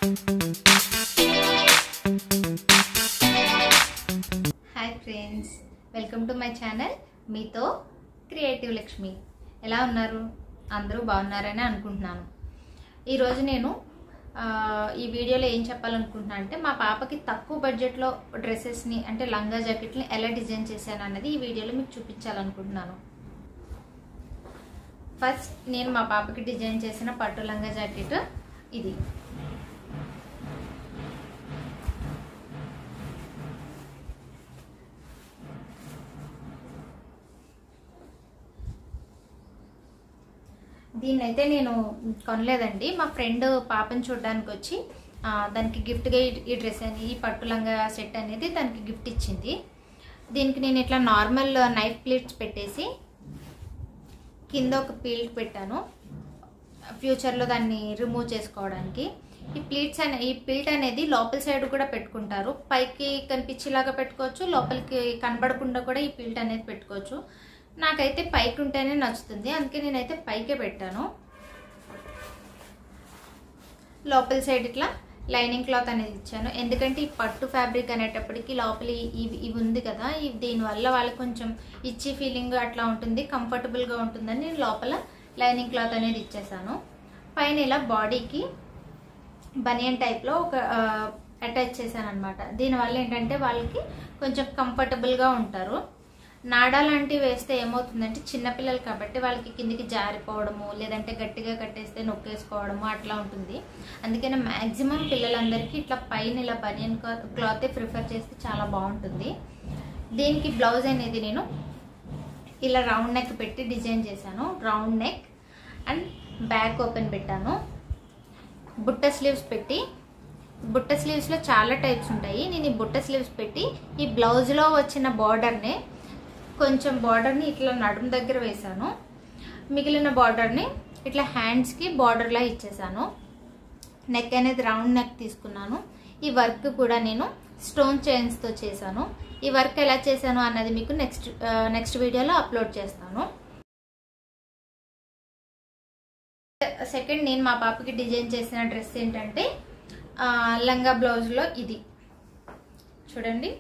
hi friends welcome to my channel మీతో creative Lakshmi ఎలా ఉన్నారు అందరూ బాగున్నారని అనుకుంటున్నాను ఈరోజు నేను ఆ, ఈ వీడియోలో ఏం చెప్పాలనుకుంటున్నా అంటే మా పాపకి తక్కువ బడ్జెట్లో డ్రెస్సెస్ని అంటే లంగా జాకెట్ని ఎలా డిజైన్ చేశాను అన్నది ఈ వీడియోలో మీకు చూపించాలనుకుంటున్నాను ఫస్ట్ నేను మా పాపకి డిజైన్ చేసిన పట్టు లంగా జాకెట్ ఇది దీన్ని అయితే నేను కొనలేదండి మా ఫ్రెండ్ పాపని చూడడానికి వచ్చి ఆ, దానికి గిఫ్ట్గా ఈ- ఈ డ్రెస్ అని ఈ పట్టు లంగా సెట్ అనేది దానికి గిఫ్ట్ ఇచ్చింది దీనికి నేను ఇట్లా నార్మల్ నైఫ్ ప్లేట్స్ పెట్టేసి కింద ఒక పీల్ట్ పెట్టాను ఫ్యూచర్లో దాన్ని రిమూవ్ చేసుకోవడానికి ఈ ప్లీట్స్ అనే ఈ ప్లీట్ అనేది లోపల సైడ్ కూడా పెట్టుకుంటారు పైకి కనిపించేలాగా పెట్టుకోవచ్చు లోపలికి కనబడకుండా కూడా ఈ ప్లీట్ అనేది పెట్టుకోవచ్చు నాకైతే పైకి ఉంటేనే నచ్చుతుంది అందుకే నేనైతే పైకే పెట్టాను లోపల సైడ్ ఇట్లా లైనింగ్ క్లాత్ అనేది ఇచ్చాను ఎందుకంటే ఈ పట్టు ఫ్యాబ్రిక్ అనేటప్పటికి లోపల ఈ- ఇవి ఇవి ఉంది కదా ఇవి దీనివల్ల వాళ్ళకి కొంచెం ఇచ్చి ఫీలింగ్ అట్లా ఉంటుంది కంఫర్టబుల్గా ఉంటుందని నేను లోపల లైనింగ్ క్లాత్ అనేది ఇచ్చేసాను పైన ఇలా బాడీకి బనియన్ టైప్లో ఒక అటాచ్ చేశాను అనమాట దీనివల్ల ఏంటంటే వాళ్ళకి కొంచెం కంఫర్టబుల్గా ఉంటారు నాడా లాంటివి వేస్తే ఏమవుతుందంటే చిన్నపిల్లలు కాబట్టి వాళ్ళకి కిందికి జారిపోవడము లేదంటే గట్టిగా కట్టేస్తే నొక్కేసుకోవడము అట్లా ఉంటుంది అందుకని మ్యాక్సిమం పిల్లలందరికీ ఇట్లా పైన ఇలా బనియన్ క్లాతే ప్రిఫర్ చేస్తే చాలా బాగుంటుంది దీనికి బ్లౌజ్ అనేది నేను ఇలా రౌండ్ నెక్ పెట్టి డిజైన్ చేశాను round neck and back open పెట్టాను బుట్ట స్లీవ్స్ పెట్టి బుట్ట స్లీవ్స్లో చాలా టైప్స్ ఉంటాయి నేను ఈ బుట్ట స్లీవ్స్ పెట్టి ఈ బ్లౌజ్లో వచ్చిన బార్డర్ని కొంచెం బార్డర్ని ఇట్లా నడుము దగ్గర వేశాను మిగిలిన బార్డర్ని ఇట్లా హ్యాండ్స్కి బార్డర్లా ఇచ్చేసాను నెక్ అనేది రౌండ్ నెక్ తీసుకున్నాను ఈ వర్క్ కూడా నేను స్టోన్ చైన్స్తో చేశాను ఈ వర్క్ ఎలా చేశాను అన్నది మీకు నెక్స్ట్ నెక్స్ట్ వీడియోలో అప్లోడ్ చేస్తాను సెకండ్ నేను మా పాపకి డిజైన్ చేసిన డ్రెస్ ఏంటంటే ఆ, లంగా బ్లౌజ్లో ఇది చూడండి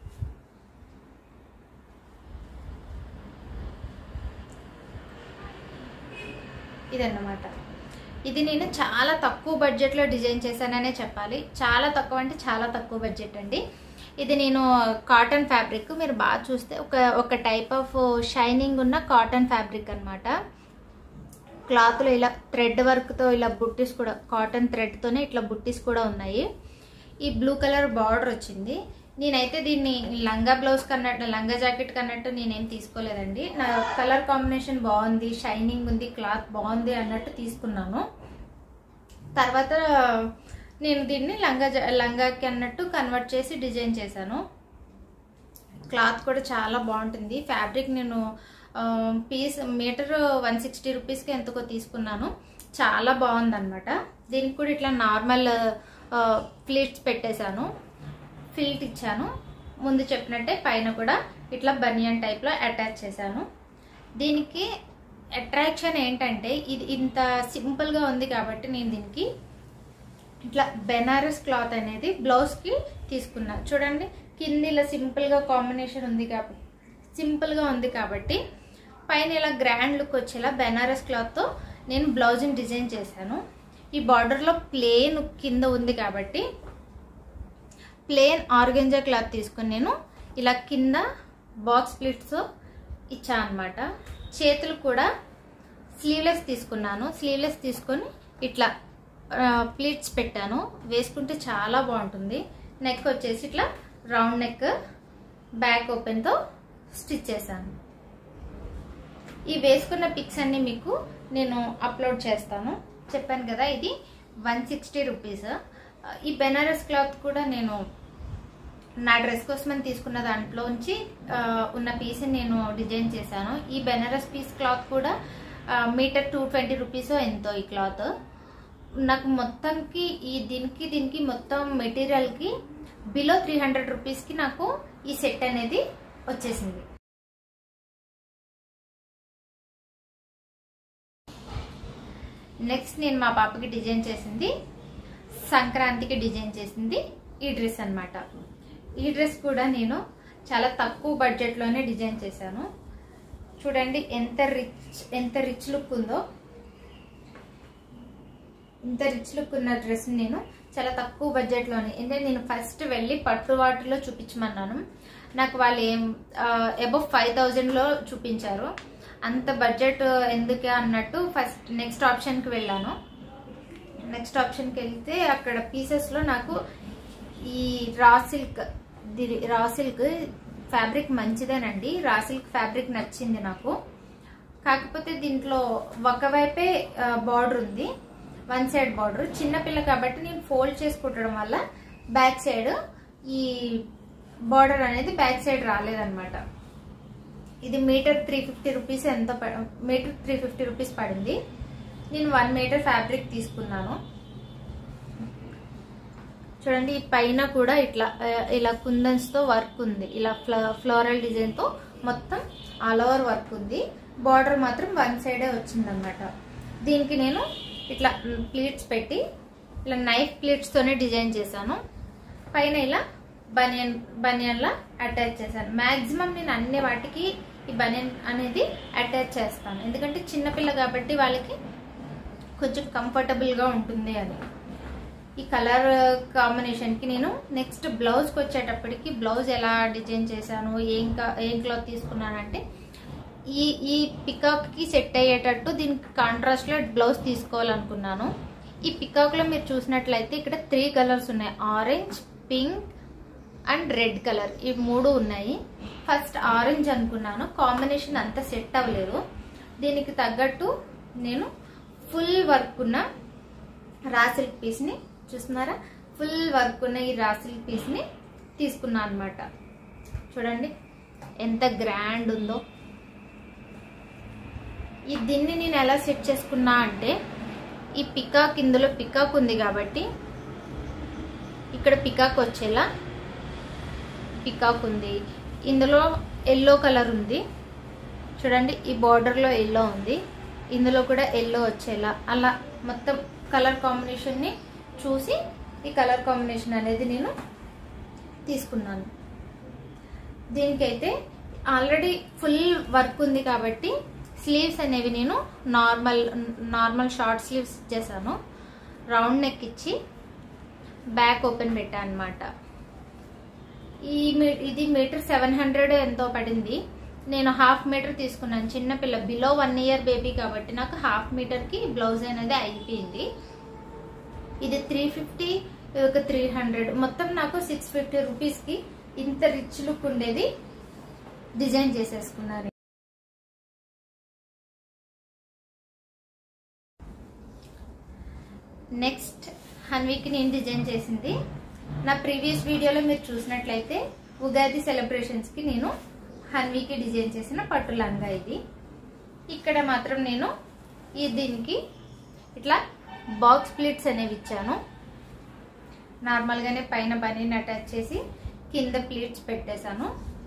ఇదన్నమాట ఇది నేను చాలా తక్కువ బడ్జెట్లో డిజైన్ చేశాననే చెప్పాలి చాలా తక్కువ అంటే చాలా తక్కువ బడ్జెట్ అండి ఇది నేను కాటన్ ఫ్యాబ్రిక్ మీరు బాగా చూస్తే ఒక ఒక టైప్ ఆఫ్ షైనింగ్ ఉన్న కాటన్ ఫ్యాబ్రిక్ అనమాట క్లాత్లో ఇలా థ్రెడ్ వర్క్తో ఇలా బుట్టీస్ కూడా కాటన్ థ్రెడ్తోనే ఇట్లా బుట్టీస్ కూడా ఉన్నాయి ఈ బ్లూ కలర్ బార్డర్ వచ్చింది నేనైతే దీన్ని లంగా బ్లౌజ్ కన్నట్టు లంగా జాకెట్ కన్నట్టు నేనేం తీసుకోలేదండి నా కలర్ కాంబినేషన్ బాగుంది షైనింగ్ ఉంది క్లాత్ బాగుంది అన్నట్టు తీసుకున్నాను తర్వాత నేను దీన్ని లంగా జా- లంగాకి అన్నట్టు కన్వర్ట్ చేసి డిజైన్ చేశాను క్లాత్ కూడా చాలా బాగుంటుంది ఫ్యాబ్రిక్ నేను పీస్ మీటర్ వన్ సిక్స్టీ రూపీస్కి ఎంతకో తీసుకున్నాను చాలా బాగుందన్నమాట దీనికి కూడా ఇట్లా నార్మల్ ప్లీట్స్ పెట్టేశాను ఫిల్ట్ ఇచ్చాను ముందు చెప్పినట్టే పైన కూడా ఇట్లా బనియన్ టైప్లో అటాచ్ చేశాను దీనికి అట్రాక్షన్ ఏంటంటే ఇది ఇంత సింపుల్గా ఉంది కాబట్టి నేను దీనికి ఇట్లా బెనారస్ క్లాత్ అనేది బ్లౌజ్కి తీసుకున్నా చూడండి కింద ఇలా సింపుల్గా కాంబినేషన్ ఉంది కాబట్టి సింపుల్గా ఉంది కాబట్టి పైన ఇలా గ్రాండ్ లుక్ వచ్చేలా బెనారస్ క్లాత్తో నేను బ్లౌజ్ని డిజైన్ చేశాను ఈ బార్డర్లో ప్లేన్ కింద ఉంది కాబట్టి ప్లేన్ ఆర్గెంజా క్లాత్ తీసుకొని నేను ఇలా కింద బాక్స్ ప్లీట్స్ ఇచ్చా అనమాట చేతులు కూడా స్లీవ్లెస్ తీసుకున్నాను స్లీవ్లెస్ తీసుకొని ఇట్లా ప్లీట్స్ పెట్టాను వేసుకుంటే చాలా బాగుంటుంది నెక్ వచ్చేసి ఇట్లా రౌండ్ నెక్ బ్యాక్ ఓపెన్తో స్టిచ్ చేశాను ఈ వేసుకున్న పిక్స్ అన్ని మీకు నేను అప్లోడ్ చేస్తాను చెప్పాను కదా ఇది వన్ సిక్స్టీ రూపీస్ ఈ బెనారస్ క్లాత్ కూడా నేను నా డ్రెస్ కోసమని తీసుకున్న దాంట్లోంచి ఆ, ఉన్న పీస్ని నేను డిజైన్ చేశాను ఈ బెనారస్ పీస్ క్లాత్ కూడా ఆ, మీటర్ టూ ట్వంటీ రూపీస్ ఎంతో ఈ క్లాత్ నాకు మొత్తానికి ఈ దీనికి దీనికి మొత్తం మెటీరియల్కి బిలో త్రీ హండ్రెడ్ రూపీస్కి నాకు ఈ సెట్ అనేది వచ్చేసింది నెక్స్ట్ నేను మా పాపకి డిజైన్ చేసింది సంక్రాంతికి డిజైన్ చేసింది ఈ డ్రెస్ అన్నమాట ఈ డ్రెస్ కూడా నేను చాలా తక్కువ బడ్జెట్లోనే డిజైన్ చేశాను చూడండి ఎంత రిచ్ ఎంత రిచ్ లుక్ ఉందో ఇంత రిచ్ లుక్ ఉన్న డ్రెస్ నేను చాలా తక్కువ బడ్జెట్లోనే ఎందుకంటే నేను ఫస్ట్ వెళ్ళి పట్టు వాటిలో చూపించమన్నాను నాకు వాళ్ళు ఏం అబవ్ ఫైవ్ థౌజండ్లో చూపించారు అంత బడ్జెట్ ఎందుకు అన్నట్టు ఫస్ట్ నెక్స్ట్ ఆప్షన్కి వెళ్ళాను నెక్స్ట్ ఆప్షన్కి వెళ్తే అక్కడ పీసెస్లో నాకు ఈ raw silk the raw silk fabric మంచిదేనండి రా సిల్క్ ఫ్యాబ్రిక్ నచ్చింది నాకు కాకపోతే దీంట్లో ఒకవైపే బార్డర్ ఉంది వన్ సైడ్ బార్డర్ చిన్నపిల్ల కాబట్టి నేను ఫోల్డ్ చేసి కుట్టడం వల్ల బ్యాక్ సైడ్ ఈ బార్డర్ అనేది బ్యాక్ సైడ్ రాలేదన్నమాట ఇది మీటర్ త్రీ ఫిఫ్టీ రూపీస్ ఎంత మీటర్ త్రీ ఫిఫ్టీ రూపీస్ పడింది నేను వన్ మీటర్ ఫ్యాబ్రిక్ తీసుకున్నాను చూడండి ఈ పైన కూడా ఇట్లా ఆ, ఇలా కుందన్స్ తో వర్క్ ఉంది ఇలా ఫ్లోరల్ డిజైన్ తో మొత్తం ఆల్ ఓవర్ వర్క్ ఉంది బార్డర్ మాత్రం వన్ సైడే వచ్చిందనమాట దీనికి నేను ఇట్లా ప్లీట్స్ పెట్టి ఇలా నైఫ్ ప్లీట్స్ తోనే డిజైన్ చేశాను పైన ఇలా బనియన్ బనియన్ లా అటాచ్ చేశాను మాక్సిమం నేను అన్ని వాటికి ఈ బనియన్ అనేది అటాచ్ చేస్తాను ఎందుకంటే చిన్నపిల్ల కాబట్టి వాళ్ళకి కొంచెం కంఫర్టబుల్ గా ఉంటుంది అని ఈ కలర్ కాంబినేషన్ కి నేను నెక్స్ట్ బ్లౌజ్ కి వచ్చేటప్పటికి బ్లౌజ్ ఎలా డిజైన్ చేశాను ఏం కా- ఏం క్లాత్ తీసుకున్నానంటే ఈ ఈ పికాక్ కి సెట్ అయ్యేటట్టు దీనికి కాంట్రాస్ట్ లో బ్లౌజ్ తీసుకోవాలనుకున్నాను ఈ పికాక్ లో మీరు చూసినట్లయితే ఇక్కడ త్రీ కలర్స్ ఉన్నాయి orange pink and red colour ఈ మూడు ఉన్నాయి ఫస్ట్ ఆరెంజ్ అనుకున్నాను కాంబినేషన్ అంత సెట్ అవ్వలేదు దీనికి తగ్గట్టు నేను ఫుల్ వర్క్ ఉన్న రా సిల్క్ పీస్ని చూస్తున్నారా ఫుల్ వర్క్ ఉన్న ఈ రా సిల్క్ పీస్ని తీసుకున్నాను అనమాట చూడండి ఎంత గ్రాండ్ ఉందో ఈ దీన్ని నేను ఎలా సెట్ చేసుకున్నా అంటే ఈ పికాక్ ఇందులో పికాక్ ఉంది కాబట్టి ఇక్కడ పికాక్ వచ్చేలా పికాక్ ఉంది ఇందులో ఎల్లో కలర్ ఉంది చూడండి ఈ బార్డర్లో ఎల్లో ఉంది ఇందులో కూడా ఎల్లో వచ్చేలా అలా మొత్తం కలర్ కాంబినేషన్ని చూసి ఈ కలర్ కాంబినేషన్ అనేది నేను తీసుకున్నాను దీనికైతే ఆల్రెడీ ఫుల్ వర్క్ ఉంది కాబట్టి స్లీవ్స్ అనేవి నేను నార్మల్ నార్మల్ షార్ట్ స్లీవ్స్ ఇచ్చేసాను రౌండ్ నెక్ ఇచ్చి బ్యాక్ ఓపెన్ పెట్టాను అనమాట ఈ మీ- ఇది మీటర్ సెవెన్ హండ్రెడ్ ఎంతో పడింది నేను హాఫ్ మీటర్ తీసుకున్నాను చిన్నపిల్ల బిలో వన్ ఇయర్ బేబీ కాబట్టి నాకు హాఫ్ మీటర్కి బ్లౌజ్ అనేది అయిపోయింది ఇది త్రీ ఫిఫ్టీ ఒక త్రీ హండ్రెడ్ మొత్తం నాకు సిక్స్ ఫిఫ్టీ రూపీస్కి ఇంత రిచ్ లుక్ ఉండేది డిజైన్ చేసేసుకున్నారు నెక్స్ట్ హన్వీకి నేను డిజైన్ చేసింది నా ప్రీవియస్ వీడియోలో మీరు చూసినట్లయితే ఉగాది సెలబ్రేషన్స్కి నేను హన్వీకి డిజైన్ చేసిన పట్టు లంగా ఇది ఇక్కడ మాత్రం నేను ఈ దీనికి ఇట్లా బాక్స్ ప్లేట్స్ అనేవి ఇచ్చాను నార్మల్గానే పైన బనీని అటాచ్ చేసి కింద ప్లేట్స్ పెట్టేశాను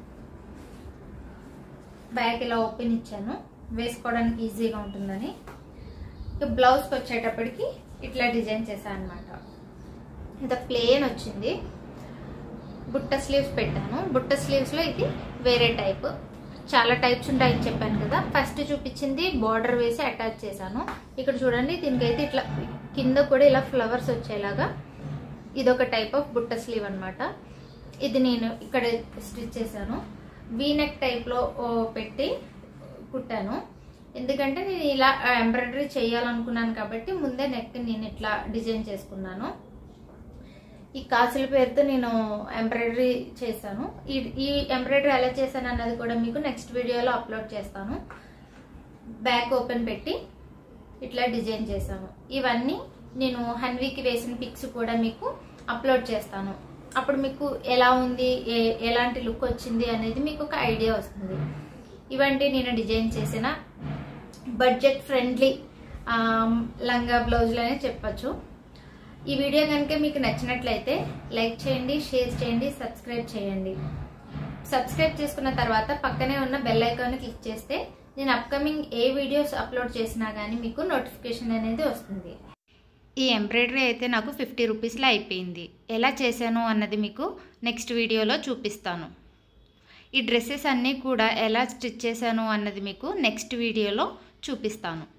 బ్యాక్ ఇలా ఓపెన్ ఇచ్చాను వేసుకోవడానికి ఈజీగా ఉంటుందని ఇక బ్లౌజ్కి వచ్చేటప్పటికి ఇట్లా డిజైన్ చేశాను అనమాట ఇంత ప్లేన్ వచ్చింది బుట్ట స్లీవ్స్ పెట్టాను బుట్ట స్లీవ్స్లో ఇది వేరే టైప్ చాలా టైప్స్ ఉంటాయని చెప్పాను కదా ఫస్ట్ చూపించింది బార్డర్ వేసి అటాచ్ చేశాను ఇక్కడ చూడండి దీనికైతే ఇట్లా కింద కూడా ఇలా ఫ్లవర్స్ వచ్చేలాగా ఇదొక టైప్ ఆఫ్ బుట్ట స్లీవ్ అన్నమాట ఇది నేను ఇక్కడ స్టిచ్ చేశాను వీనెక్ టైప్లో పెట్టి కుట్టాను ఎందుకంటే నేను ఇలా ఎంబ్రాయిడరీ చేయాలనుకున్నాను కాబట్టి ముందే నెక్ నేను ఇట్లా డిజైన్ చేసుకున్నాను ఈ కాసుల పేరుతో నేను ఎంబ్రాయిడరీ చేశాను ఈ ఈ ఎంబ్రాయిడరీ ఎలా చేశాను అన్నది కూడా మీకు నెక్స్ట్ వీడియోలో అప్లోడ్ చేస్తాను బ్యాక్ ఓపెన్ పెట్టి ఇట్లా డిజైన్ చేశాను ఇవన్నీ నేను హన్వీకి వేసిన పిక్స్ కూడా మీకు అప్లోడ్ చేస్తాను అప్పుడు మీకు ఎలా ఉంది ఏ- ఎలాంటి లుక్ వచ్చింది అనేది మీకు ఒక ఐడియా వస్తుంది ఇవంటి నేను డిజైన్ చేసిన బడ్జెట్ ఫ్రెండ్లీ లంగా బ్లౌజులు అనే చెప్పచ్చు ఈ వీడియో కనుక మీకు నచ్చినట్లయితే లైక్ చేయండి షేర్ చేయండి సబ్స్క్రైబ్ చేయండి సబ్స్క్రైబ్ చేసుకున్న తర్వాత పక్కనే ఉన్న బెల్ ఐకాన్ క్లిక్ చేస్తే నేను అప్కమింగ్ ఏ వీడియోస్ అప్లోడ్ చేసినా కానీ మీకు నోటిఫికేషన్ అనేది వస్తుంది ఈ ఎంబ్రాయిడరీ అయితే నాకు ఫిఫ్టీ రూపీస్లో అయిపోయింది ఎలా చేశాను అన్నది మీకు నెక్స్ట్ వీడియోలో చూపిస్తాను ఈ డ్రెస్సెస్ అన్నీ కూడా ఎలా స్టిచ్ చేశాను అన్నది మీకు నెక్స్ట్ వీడియోలో చూపిస్తాను